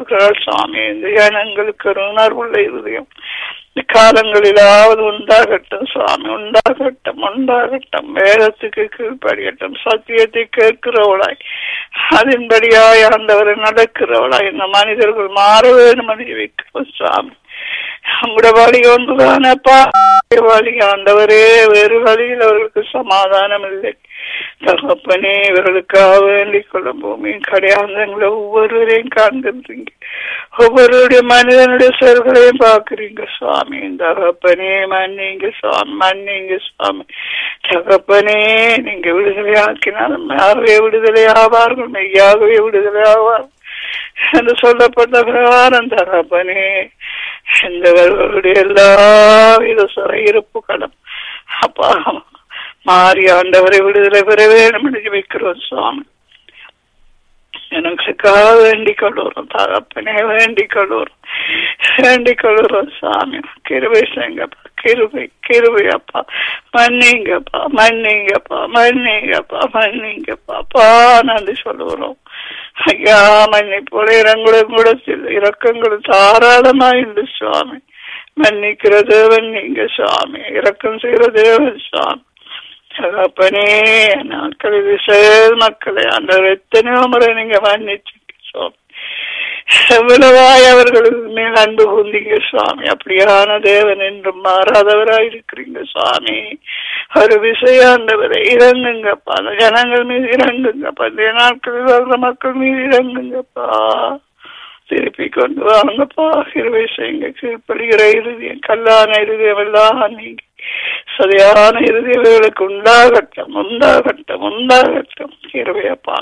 சொல்லுகிறாள் சுவாமி இந்த ஜனங்களுக்கு ஒரு உணர்வுள்ள இருதயம் இந்த காலங்களிலாவது உண்டாகட்டும் சுவாமி உண்டாகட்டும் உண்டாகட்டும் வேதத்துக்கு கீழ்ப்படியட்டும் சத்தியத்தை கேட்கிறவளாய் அதன்படியாய் ஆண்டவரை நடக்கிறவளாய் இந்த மனிதர்கள் மாற வேண்டும் என்று வைக்கிறோம் சுவாமி நம்முடைய வழி ஒன்றுதானப்பா வழி ஆண்டவரே வேறு வழியில் அவர்களுக்கு சமாதானம் இல்லை தகப்பனே இவர்களுக்காக வேண்டிக் கொள்ளும் பூமியின் கடையாந்தங்களை ஒவ்வொருவரையும் காண்கின்றீங்க ஒவ்வொருடைய மனிதனுடைய செயல்களையும் பார்க்கிறீங்க சுவாமி தகப்பனே மன்னிங்க சுவாமி மன்னிங்க சுவாமி தகப்பனே நீங்க விடுதலை ஆக்கினாலும் யாரவே விடுதலை ஆவார்கள் மெய்யாகவே விடுதலை ஆவார்கள் என்று சொல்லப்பட்ட பிரகாரம் தகப்பனே இந்த எல்லா வித சிறையிருப்புகளும் அப்பா மாறி ஆண்டவரை விடுதலை பெற வேண்டும் என்று வைக்கிறோம் சுவாமி எனக்குக்காக வேண்டிக் கொள்ளுறோம் தகப்பனே வேண்டிக் கொள்ளுறோம் வேண்டிக் கொள்ளுறோம் சாமி கிருபை செய்யுங்கப்பா கிருபை கிருபை அப்பா மன்னிங்கப்பா மன்னிங்கப்பா மன்னிங்கப்பா மன்னிங்கப்பா அப்பா நன்றி சொல்லுகிறோம் ஐயா மன்னிப்போட இரங்களும் கூட இறக்கங்களும் தாராளமா இல்லை சுவாமி மன்னிக்கிற தேவன் நீங்க சுவாமி இறக்கம் செய்கிற தேவன் சுவாமி தகப்பனே நாட்களில் விசேஷ மக்களை அந்த எத்தனையோ முறை நீங்க மன்னிச்சீங்க சுவாமி எவ்வளவாய் அவர்களுக்கு மேல் அன்பு கொண்டீங்க சுவாமி அப்படியான தேவன் என்றும் மாறாதவராய் இருக்கிறீங்க சுவாமி ஒரு விஷயாண்டவரை இறங்குங்கப்பா அந்த ஜனங்கள் மீது இறங்குங்கப்பா இந்த நாட்களில் வர்ற மக்கள் மீது இறங்குங்கப்பா திருப்பி கொண்டு வாங்கப்பா இருவை செய்யுங்க கீழ்ப்படுகிற இறுதியம் கல்லான இறுதியம் எல்லாம் நீங்க சதையான இறுதியவர்களுக்கு உண்டாகட்டும் உண்டாகட்டும் உண்டாகட்டும் இருவையப்பா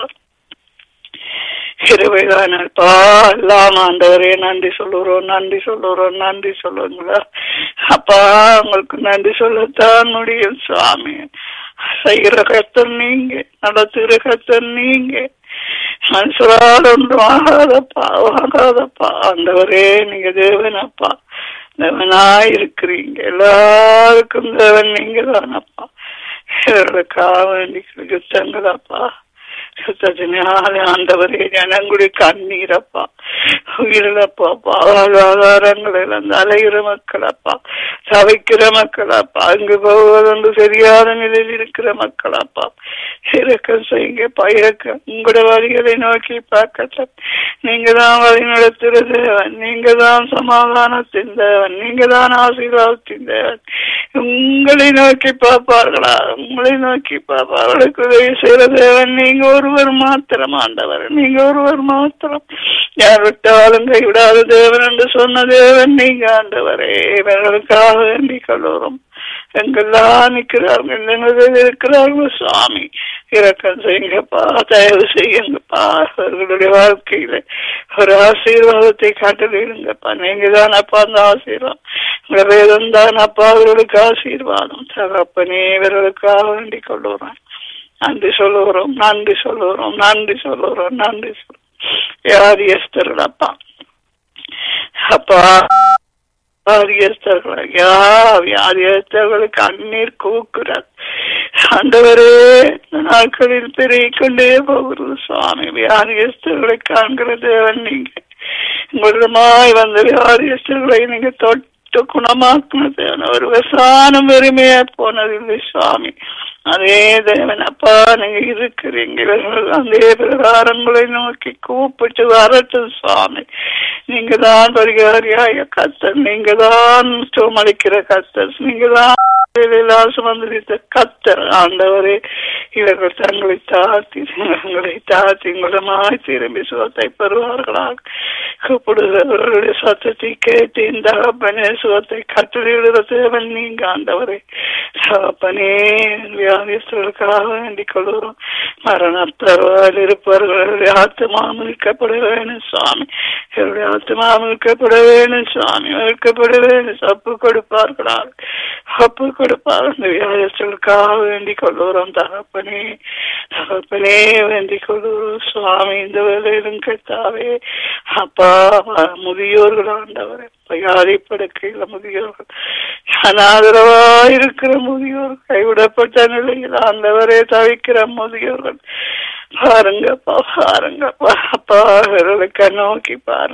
இருவைதானப்பா எல்லாம் ஆண்டவரே நன்றி சொல்லுறோம் நன்றி சொல்லுறோம் நன்றி சொல்லுங்களா அப்பா உங்களுக்கு நன்றி சொல்லத்தான் முடியும் சுவாமி செய்கிற கத்தன் நீங்க நடத்துகிற கத்தன் நீங்க மனுஷரால் ஒன்றும் ஆகாதப்பா ஆகாதப்பா ஆண்டவரே நீங்க தேவனப்பா தேவனாய் இருக்கிறீங்க எல்லாருக்கும் தேவன் நீங்க தானப்பா இவர்களுக்காக வேண்டி யுத்தங்களப்பா யுத்தத்தினால ஆண்டவரே ஜனங்களுடைய கண்ணீரப்பா உயிரிழப்பா வாழ்வாதாரங்கள் இழந்து அலைகிற மக்களப்பா சவைக்கிற மக்களப்பா அங்கு போவதென்று சரியான நிலையில் இருக்கிற மக்களப்பா இறக்கம் செய்யுங்க பயிரக்கம் உங்களோட வழிகளை நோக்கி பார்க்கட்டும் நீங்க தான் வழி நடத்துகிற தேவன் நீங்க தான் சமாதானத்தின் தேவன் நீங்க தான் ஆசீர்வாதத்தின் தேவன் உங்களை நோக்கி பார்ப்பார்களா உங்களை நோக்கி பார்ப்பார்களுக்கு உதவி செய்கிற தேவன் நீங்க ஒருவர் மாத்திரம் ஆண்டவர் நீங்க ஒருவர் மாத்திரம் யார் விட்டாலும் கைவிடாத தேவன் என்று சொன்ன தேவன் நீங்க ஆண்டவரே இவர்களுக்காக வேண்டிக் கொள்ளுறோம் எங்கெல்லாம் நிற்கிறார்கள் எங்களில் இருக்கிறார்கள் சுவாமி இறக்கம் செய்யுங்கப்பா தயவு செய்யுங்கப்பா அவர்களுடைய வாழ்க்கையில ஒரு ஆசீர்வாதத்தை காட்டலிடுங்கப்பா நீங்க தான் அப்பா அந்த ஆசீர்வாதம் உங்க வேதம் தான் அப்பா அவர்களுக்கு ஆசீர்வாதம் தகப்பனே இவர்களுக்காக வேண்டிக் கொள்ளுறேன் நன்றி சொல்லுகிறோம் நன்றி சொல்லுகிறோம் நன்றி சொல்லுகிறோம் நன்றி சொல்லுறோம் வியாதியஸ்தர்கள் அப்பா அப்பா வியாதியஸ்தர்கள் ஐயா வியாதியஸ்தர்களுக்கு அந்நீர் கூக்குறார் ஆண்டவரே இந்த நாட்களில் பெருகிக் கொண்டே போகிறது சுவாமி வியாதியஸ்தர்களை காண்கிற தேவன் நீங்க உங்களிடமாய் வந்த வியாதியஸ்தர்களை நீங்க தொட்டு குணமாக்குன தேவன் ஒரு விசானம் வெறுமையா போனதில்லை சுவாமி அதே தேவன் அப்பா நீங்க இருக்கிறீங்க இவர்கள் அதே பிரகாரங்களை நோக்கி கூப்பிட்டு வரட்டும் சுவாமி நீங்க தான் பரிகாரியாய கத்தர் நீங்க தான் சோமளிக்கிற கத்தர் நீங்க தான் சுமந்திரித்த கத்தர் ஆண்டவரே இவர்கள் தங்களை தாழ்த்தி தங்களை தாழ்த்தி உங்களமாய் திரும்பி சுகத்தை பெறுவார்களாக கூப்பிடுகிறவர்களுடைய சத்தத்தை கேட்டு இந்த தகப்பனே சுகத்தை கட்டளையிடுற தேவன் நீங்க ஆண்டவரே தகப்பனே வியாதிஸ்தர்களுக்காக வேண்டிக் கொள்கிறோம் மரணத்தருவால் இருப்பவர்களுடைய ஆத்மா மீட்கப்பட வேணும் சுவாமி என்னுடைய ஆத்மா மீட்கப்பட வேணும் சுவாமி மீட்கப்பட வேணும் சப்பு கொடுப்பார்களால் அப்பு கொடுப்பார் அந்த வியாதிஸ்தர்களுக்காக வேண்டிக் கொள்கிறோம் தகப்பனே தகப்பனே வேண்டிக் கொள்கிறோம் சுவாமி இந்த வேலையிலும் கேட்டாவே அப்பா முதியோர்கள் ஆண்டவரே வியாதி படுக்கையில முதியோர்கள் அனாதரவா இருக்கிற முதியோர் கைவிடப்பட்ட நிலையில் ஆண்டவரே தவிக்கிற முதியோர்கள் பாருங்கப்பா பாருங்கப்பா அப்பா அவர்களுக்கு நோக்கி பாருங்க